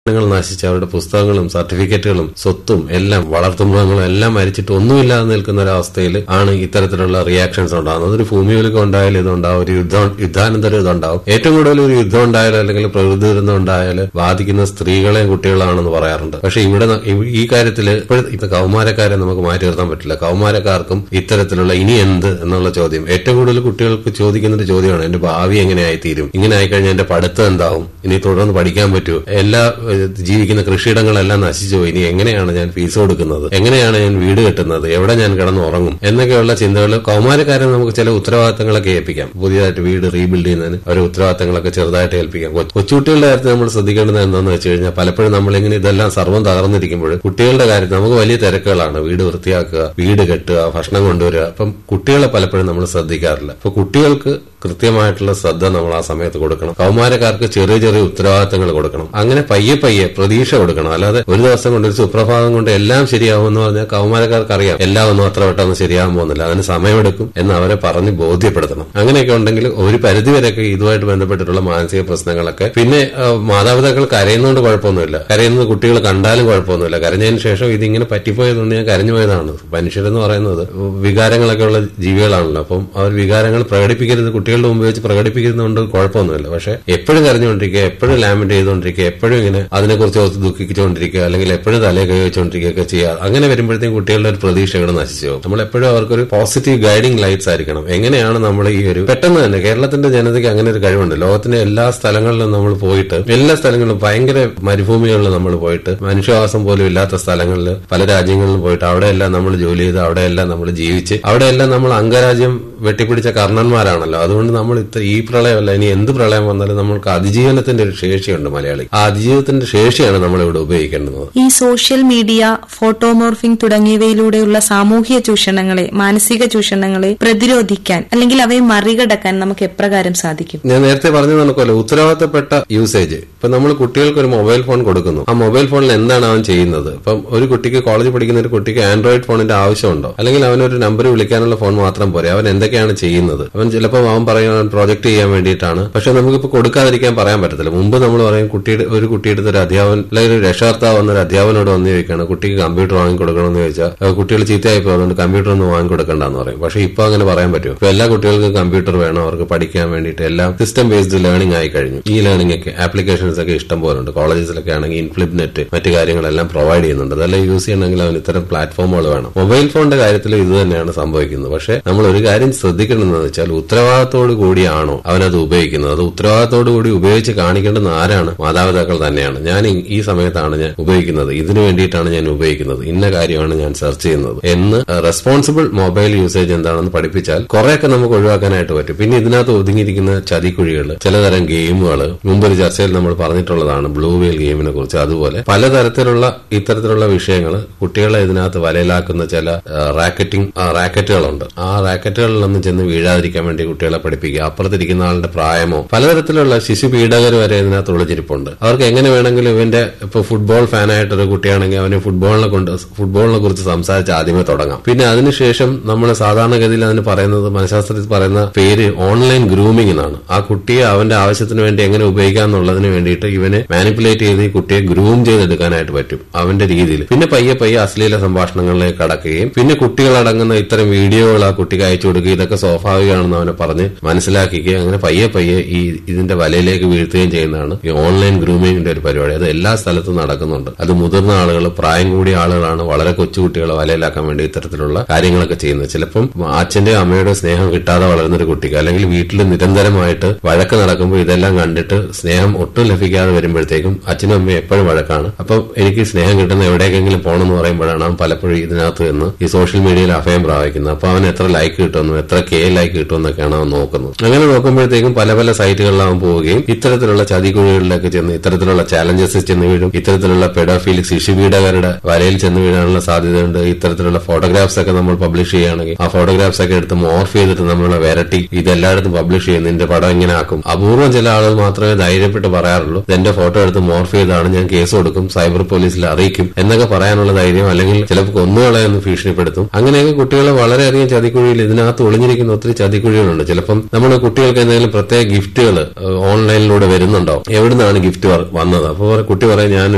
ങ്ങൾ നശിച്ച് അവരുടെ പുസ്തകങ്ങളും സർട്ടിഫിക്കറ്റുകളും സ്വത്തും എല്ലാം വളർത്തുമൃഗങ്ങളും എല്ലാം മരിച്ചിട്ട് ഒന്നുമില്ലാതെ നിൽക്കുന്ന ഒരവസ്ഥയിൽ ആണ് ഇത്തരത്തിലുള്ള റിയാക്ഷൻസ് ഉണ്ടാകുന്നത് ഒരു ഭൂമിയൊലിക്കം ഉണ്ടായാലും ഇതുണ്ടാവും ഒരു യുദ്ധം യുദ്ധാനന്തരം ഇതുണ്ടാവും ഏറ്റവും കൂടുതൽ ഒരു യുദ്ധം ഉണ്ടായാലും അല്ലെങ്കിൽ പ്രകൃതി ദുരന്തം ഉണ്ടായാലും ബാധിക്കുന്ന സ്ത്രീകളെയും കുട്ടികളാണെന്ന് പറയാറുണ്ട് പക്ഷെ ഇവിടെ ന- ഈ- ഈ കാര്യത്തിൽ ഇപ്പോഴത്തെ കൗമാരക്കാരെ നമുക്ക് മാറ്റി നിർത്താൻ പറ്റില്ല കൗമാരക്കാർക്കും ഇത്തരത്തിലുള്ള ഇനി എന്ത് എന്നുള്ള ചോദ്യം ഏറ്റവും കൂടുതൽ കുട്ടികൾക്ക് ചോദിക്കുന്ന ഒരു ചോദ്യമാണ് എന്റെ ഭാവി എങ്ങനെയായി തീരും ഇങ്ങനെ ആയിക്കഴിഞ്ഞാൽ എന്റെ പഠിത്തം എന്താവും ഇനി തുടർന്ന് പഠിക്കാൻ പറ്റുമോ എല്ലാ ഏഹ്, ജീവിക്കുന്ന കൃഷിയിടങ്ങളെല്ലാം നശിച്ചു പോയി. ഇനി എങ്ങനെയാണ് ഞാൻ ഫീസ് കൊടുക്കുന്നത് എങ്ങനെയാണ് ഞാൻ വീട് കെട്ടുന്നത് എവിടെ ഞാൻ കിടന്ന് ഉറങ്ങും എന്നൊക്കെയുള്ള ചിന്തകൾ കൗമാരക്കാരെ നമുക്ക് ചില ഉത്തരവാദിത്തങ്ങളൊക്കെ ഏൽപ്പിക്കാം പുതിയതായിട്ട് വീട് റീബിൽഡ് ചെയ്യുന്നതിന് അവരെ ഉത്തരവാദിത്തങ്ങളൊക്കെ ചെറുതായിട്ട് ഏൽപ്പിക്കാം കൊ- കൊച്ചുകുട്ടികളുടെ കാര്യത്തിൽ നമ്മൾ ശ്രദ്ധിക്കേണ്ടത് എന്താണെന്ന് വെച്ച് കഴിഞ്ഞാൽ പലപ്പോഴും നമ്മളിങ്ങനെ ഇതെല്ലാം സർവ്വം തകർന്നിരിക്കുമ്പോൾ കുട്ടികളുടെ കാര്യത്തിൽ നമുക്ക് വലിയ തിരക്കുകളാണ് വീട് വൃത്തിയാക്കുക വീട് കെട്ടുക ഭക്ഷണം കൊണ്ടുവരിക അപ്പം കുട്ടികളെ പലപ്പോഴും നമ്മൾ ശ്രദ്ധിക്കാറില്ല അപ്പൊ കുട്ടികൾക്ക് കൃത്യമായിട്ടുള്ള ശ്രദ്ധ നമ്മൾ ആ സമയത്ത് കൊടുക്കണം കൗമാരക്കാർക്ക് ചെറിയ ചെറിയ ഉത്തരവാദിത്തങ്ങൾ കൊടുക്കണം അങ്ങനെ പയ്യെ പയ്യെ പ്രതീക്ഷ കൊടുക്കണം അല്ലാതെ ഒരു ദിവസം കൊണ്ട് ഒരു സുപ്രഭാതം കൊണ്ട് എല്ലാം ശരിയാവുമെന്ന് പറഞ്ഞാൽ കൗമാരക്കാർക്ക് അറിയാം എല്ലാം ഒന്നും അത്ര പെട്ടെന്ന് ശരിയാകാൻ പോകുന്നില്ല അതിന് സമയമെടുക്കും എന്ന് അവരെ പറഞ്ഞ് ബോധ്യപ്പെടുത്തണം അങ്ങനെയൊക്കെ ഉണ്ടെങ്കിൽ ഒരു പരിധിവരെയൊക്കെ ഇതുമായിട്ട് ബന്ധപ്പെട്ടിട്ടുള്ള മാനസിക പ്രശ്നങ്ങളൊക്കെ പിന്നെ ആ, മാതാപിതാക്കൾ കരയുന്നതുകൊണ്ട് കുഴപ്പമൊന്നുമില്ല കരയുന്നത് കുട്ടികൾ കണ്ടാലും കുഴപ്പമൊന്നുമില്ല കരഞ്ഞതിന് ശേഷം ഇതിങ്ങനെ പറ്റിപ്പോയതുകൊണ്ട് ഞാൻ കരഞ്ഞു പോയതാണ് മനുഷ്യരെന്ന് പറയുന്നത് വികാരങ്ങളൊക്കെ ഉള്ള ജീവികളാണല്ലോ അപ്പം അവർ വികാരങ്ങൾ പ്രകടിപ്പിക്കരുത് കുട്ടികളുടെ മുമ്പ് വെച്ച് പ്രകടിപ്പിക്കുന്നതുകൊണ്ട് കുഴപ്പമൊന്നുമില്ല പക്ഷെ എപ്പോഴും കരഞ്ഞുകൊണ്ടിരിക്കുക എപ്പോഴും ലാമിന്റ് ചെയ്തുകൊണ്ടിരിക്കുക എപ്പോഴും ഇങ്ങനെ അതിനെക്കുറിച്ച് ഓർത്ത് ദുഃഖിച്ചുകൊണ്ടിരിക്കുക അല്ലെങ്കിൽ എപ്പോഴും തലയെ കൈ വെച്ചുകൊണ്ടിരിക്കുകയൊക്കെ ചെയ്യുക അങ്ങനെ വരുമ്പോഴത്തേക്കും കുട്ടികളുടെ ഒരു പ്രതീക്ഷകൾ നശിച്ചു പോകും നമ്മൾ എപ്പോഴും അവർക്കൊരു പോസിറ്റീവ് ഗൈഡിംഗ് ലൈറ്റ്സ് ആയിരിക്കണം എങ്ങനെയാണ് നമ്മൾ ഈ ഒരു പെട്ടെന്ന് തന്നെ കേരളത്തിന്റെ ജനതയ്ക്ക് അങ്ങനെ ഒരു കഴിവുണ്ട് ലോകത്തിന്റെ എല്ലാ സ്ഥലങ്ങളിലും നമ്മൾ പോയിട്ട് എല്ലാ സ്ഥലങ്ങളിലും ഭയങ്കര മരുഭൂമികളിൽ നമ്മൾ പോയിട്ട് മനുഷ്യവാസം പോലും ഇല്ലാത്ത സ്ഥലങ്ങളിൽ പല രാജ്യങ്ങളിലും പോയിട്ട് അവിടെയെല്ലാം നമ്മൾ ജോലി ചെയ്ത് അവിടെയെല്ലാം നമ്മൾ ജീവിച്ച് അവിടെയെല്ലാം നമ്മൾ അംഗരാജ്യം വെട്ടിപ്പിടിച്ച കർണന്മാരാണല്ലോ അതുകൊണ്ട് നമ്മൾ ഇത്ര ഈ പ്രളയമല്ല ഇനി എന്ത് പ്രളയം വന്നാലും നമ്മൾക്ക് അതിജീവനത്തിന്റെ ഒരു ശേഷിയുണ്ട് മലയാളി ആ അതിജീവനത്തിന്റെ ശേഷിയാണ് നമ്മൾ ഇവിടെ ഉപയോഗിക്കേണ്ടത് ഈ സോഷ്യൽ മീഡിയ ഫോട്ടോമോർഫിംഗ് തുടങ്ങിയവയിലൂടെയുള്ള സാമൂഹ്യ ചൂഷണങ്ങളെ മാനസിക ചൂഷണങ്ങളെ പ്രതിരോധിക്കാൻ അല്ലെങ്കിൽ അവയെ മറികടക്കാൻ നമുക്ക് എപ്രകാരം സാധിക്കും ഞാൻ നേരത്തെ പറഞ്ഞു നടക്കുമല്ലോ ഉത്തരവാദിത്തപ്പെട്ട യൂസേജ് ഇപ്പൊ നമ്മൾ കുട്ടികൾക്ക് ഒരു മൊബൈൽ ഫോൺ കൊടുക്കുന്നു ആ മൊബൈൽ ഫോണിൽ എന്താണ് അവൻ ചെയ്യുന്നത് ഇപ്പം ഒരു കുട്ടിക്ക് കോളേജിൽ പഠിക്കുന്ന ഒരു കുട്ടിക്ക് ആൻഡ്രോയിഡ് ഫോണിന്റെ ആവശ്യമുണ്ടോ അല്ലെങ്കിൽ അവനൊരു നമ്പർ വിളിക്കാനുള്ള ഫോൺ മാത്രം പോരെ അവൻ എന്തൊക്കെയാണ് ചെയ്യുന്നത് അവൻ ചിലപ്പോൾ അവൻ പറയുന്നത് പ്രോജക്ട് ചെയ്യാൻ വേണ്ടിയിട്ടാണ് പക്ഷെ നമുക്കിപ്പോ കൊടുക്കാതിരിക്കാൻ പറയാൻ പറ്റത്തില്ല മുമ്പ് നമ്മൾ പറയും കുട്ടിയുടെ ഒരു കുട്ടിയുടെ ഒരു അധ്യാപൻ അല്ലെങ്കിൽ ഒരു രക്ഷകർത്താവ് വന്നൊരു അധ്യാപനോട് വന്ന് ചോദിക്കുകയാണ് കുട്ടിക്ക് കമ്പ്യൂട്ടർ വാങ്ങിക്കൊടുക്കണമെന്ന് ചോദിച്ചാൽ "ആ, കുട്ടികൾ ചീത്തയായി പോകുന്നുണ്ട് കമ്പ്യൂട്ടർ ഒന്നും വാങ്ങിക്കൊടുക്കണ്ടെന്ന് പറയും പക്ഷെ ഇപ്പൊ അങ്ങനെ പറയാൻ പറ്റുമോ ഇപ്പൊ എല്ലാ കുട്ടികൾക്കും കമ്പ്യൂട്ടർ വേണം അവർക്ക് പഠിക്കാൻ വേണ്ടിയിട്ട് എല്ലാം സിസ്റ്റം ബേസ്ഡ് ലേണിംഗ് ആയി കഴിഞ്ഞു ഈ ലേണിംഗ് ഒക്കെ ആപ്ലിക്കേഷൻസ് ഒക്കെ ഇഷ്ടം പോലെ ഉണ്ട് കോളേജസിലൊക്കെ ആണെങ്കിൽ ഇൻഫ്ലിപ്നെറ്റ് മറ്റു കാര്യങ്ങളെല്ലാം പ്രൊവൈഡ് ചെയ്യുന്നുണ്ട് അതെല്ലാം യൂസ് ചെയ്യണമെങ്കിൽ അവന് ഇത്തരം പ്ലാറ്റ്ഫോമുകൾ വേണം മൊബൈൽ ഫോണിന്റെ കാര്യത്തിൽ ഇത് തന്നെയാണ് സംഭവിക്കുന്നത് പക്ഷെ നമ്മൾ ഒരു കാര്യം ശ്രദ്ധിക്കണമെന്ന് വെച്ചാൽ ഉത്തരവാദിത്തോടു കൂടിയാണോ അവനത് ഉപയോഗിക്കുന്നത് അത് ഉത്തരവാദിത്തോടു കൂടി ഉപയോഗിച്ച് കാണിക്കേണ്ടുന്ന ആരാണ് മാതാപിതാക്കൾ തന്നെയാണ് ഞാൻ ഈ- ഈ സമയത്താണ് ഞാൻ ഉപയോഗിക്കുന്നത് ഇതിനു വേണ്ടിയിട്ടാണ് ഞാൻ ഉപയോഗിക്കുന്നത് ഇന്ന കാര്യമാണ് ഞാൻ സെർച്ച് ചെയ്യുന്നത് എന്ന് റെസ്പോൺസിബിൾ മൊബൈൽ യൂസേജ് എന്താണെന്ന് പഠിപ്പിച്ചാൽ കുറെയൊക്കെ നമുക്ക് ഒഴിവാക്കാനായിട്ട് പറ്റും പിന്നെ ഇതിനകത്ത് ഒതുങ്ങിയിരിക്കുന്ന ചതിക്കുഴികൾ ചിലതരം ഗെയിമുകൾ മുമ്പൊരു ചർച്ചയിൽ നമ്മൾ പറഞ്ഞിട്ടുള്ളതാണ് ബ്ലൂ വെയിൽ ഗെയിമിനെ കുറിച്ച് അതുപോലെ പലതരത്തിലുള്ള ഇത്തരത്തിലുള്ള വിഷയങ്ങൾ കുട്ടികളെ ഇതിനകത്ത് വലയിലാക്കുന്ന ചില റാക്കറ്റിംഗ് റാക്കറ്റുകളുണ്ട് ആ റാക്കറ്റുകളിലൊന്നും ചെന്ന് വീഴാതിരിക്കാൻ വേണ്ടി കുട്ടികളെ പഠിപ്പിക്കുക അപ്പുറത്തിരിക്കുന്ന ആളുടെ പ്രായമോ പലതരത്തിലുള്ള ശിശു പീഡകർ വരെ ഇതിനകത്ത് ഒളിച്ചിരിപ്പുണ്ട് അവർക്ക് എങ്ങനെ വേണമെങ്കിലും ഇവന്റെ ഇപ്പൊ ഫുട്ബോൾ ഫാനായിട്ടൊരു കുട്ടിയാണെങ്കിൽ അവന് ഫുട്ബോളിനെ കൊണ്ട് ഫുട്ബോളിനെ കുറിച്ച് സംസാരിച്ച് ആദ്യമേ തുടങ്ങാം പിന്നെ അതിനുശേഷം നമ്മൾ സാധാരണഗതിയിൽ അതിന് പറയുന്നത് മനഃശാസ്ത്രത്തിൽ പറയുന്ന പേര് ഓൺലൈൻ ഗ്രൂമിംഗ് എന്നാണ് ആ കുട്ടിയെ അവന്റെ ആവശ്യത്തിന് വേണ്ടി എങ്ങനെ ഉപയോഗിക്കാം എന്നുള്ളതിന് വേണ്ടിയിട്ട് ഇവനെ മാനിപ്പുലേറ്റ് ചെയ്ത് ഈ കുട്ടിയെ ഗ്രൂം ചെയ്തെടുക്കാനായിട്ട് പറ്റും അവന്റെ രീതിയിൽ പിന്നെ പയ്യെ പയ്യെ അശ്ലീല സംഭാഷണങ്ങളിലേക്ക് കടക്കുകയും പിന്നെ കുട്ടികളടങ്ങുന്ന ഇത്തരം വീഡിയോകൾ ആ കുട്ടിക്ക് അയച്ചു കൊടുക്കുകയും ഇതൊക്കെ സ്വാഭാവികമാണെന്ന് അവനെ പറഞ്ഞ് മനസ്സിലാക്കുകയും അങ്ങനെ പയ്യെ പയ്യെ ഈ ഇതിന്റെ വലയിലേക്ക് വീഴ്ത്തുകയും ചെയ്യുന്നതാണ് ഈ ഓൺലൈൻ ഗ്രൂമിംഗിന്റെ ഒരു പരിപാടി അത് എല്ലാ സ്ഥലത്തും നടക്കുന്നുണ്ട് അത് മുതിർന്ന ആളുകൾ പ്രായം കൂടിയ ആളുകളാണ് വളരെ കൊച്ചുകുട്ടികളെ വലയിലാക്കാൻ വേണ്ടി ഇത്തരത്തിലുള്ള കാര്യങ്ങളൊക്കെ ചെയ്യുന്നത് ചിലപ്പം അച്ഛന്റെ അമ്മയുടെ സ്നേഹം കിട്ടാതെ വളരുന്ന ഒരു കുട്ടിക്ക് അല്ലെങ്കിൽ വീട്ടിൽ നിരന്തരമായിട്ട് വഴക്ക് നടക്കുമ്പോൾ ഇതെല്ലാം കണ്ടിട്ട് സ്നേഹം ഒട്ടും ലഭിക്കാതെ വരുമ്പോഴത്തേക്കും അച്ഛനും അമ്മയും എപ്പോഴും വഴക്കാണ് അപ്പം എനിക്ക് സ്നേഹം കിട്ടുന്ന എവിടേക്കെങ്കിലും പോകണമെന്ന് പറയുമ്പോഴാണ് അവൻ പലപ്പോഴും ഇതിനകത്ത് നിന്ന് ഈ സോഷ്യൽ മീഡിയയിൽ അഭയം പ്രാപിക്കുന്നത് അപ്പൊ അവൻ എത്ര ലൈക്ക് കിട്ടുന്നു എത്ര കെ ലൈക്ക് കിട്ടുമെന്നൊക്കെയാണ് അവൻ നോക്കുന്നത് അങ്ങനെ നോക്കുമ്പോഴത്തേക്കും പല പല സൈറ്റുകളിൽ അവൻ പോവുകയും ഇത്തരത്തിലുള്ള ചതിക്കുഴികളിലേക്ക് ചെന്ന് ഇത്തരത്തിലുള്ള ചാലഞ്ചസ് ചെന്ന് വീഴും ഇത്തരത്തിലുള്ള പെഡോഫിലിക് ശിശുപീഡകരുടെ വലയിൽ ചെന്ന് വീഴാനുള്ള സാധ്യതയുണ്ട് ഇത്തരത്തിലുള്ള ഫോട്ടോഗ്രാഫ്സ് ഒക്കെ നമ്മൾ പബ്ലിഷ് ചെയ്യുകയാണെങ്കിൽ ആ ഫോട്ടോഗ്രാഫ്സ് ഒക്കെ എടുത്ത് മോർഫ് ചെയ്തിട്ട് നമ്മൾ വരട്ടി ഇതെല്ലായിടത്തും പബ്ലിഷ് ചെയ്യുന്നു നിന്റെ പടം ഇങ്ങനെ ആക്കും അപൂർവം ചില ആളുകൾ മാത്രമേ ധൈര്യപ്പെട്ട് പറയാറുള്ളൂ എന്റെ ഫോട്ടോ എടുത്ത് മോർഫ് ചെയ്താണ് ഞാൻ കേസ് കൊടുക്കും സൈബർ പോലീസിൽ അറിയിക്കും എന്നൊക്കെ പറയാനുള്ള ധൈര്യം അല്ലെങ്കിൽ ചിലപ്പോൾ കൊന്നുകളെ ഒന്ന് ഭീഷണിപ്പെടുത്തും അങ്ങനെയൊക്കെ കുട്ടികളെ വളരെയധികം ചതിക്കുഴിയിൽ ഇതിനകത്ത് ഒളിഞ്ഞിരിക്കുന്ന ഒത്തിരി ചതിക്കുഴികളുണ്ട് ചിലപ്പം നമ്മൾ കുട്ടികൾക്ക് എന്തെങ്കിലും പ്രത്യേക ഗിഫ്റ്റുകൾ ഓൺലൈനിലൂടെ വരുന്നുണ്ടാവും എവിടുന്നാണ് ഗിഫ്റ്റ് വന്നത് അപ്പോൾ കുട്ടി പറയും ഞാൻ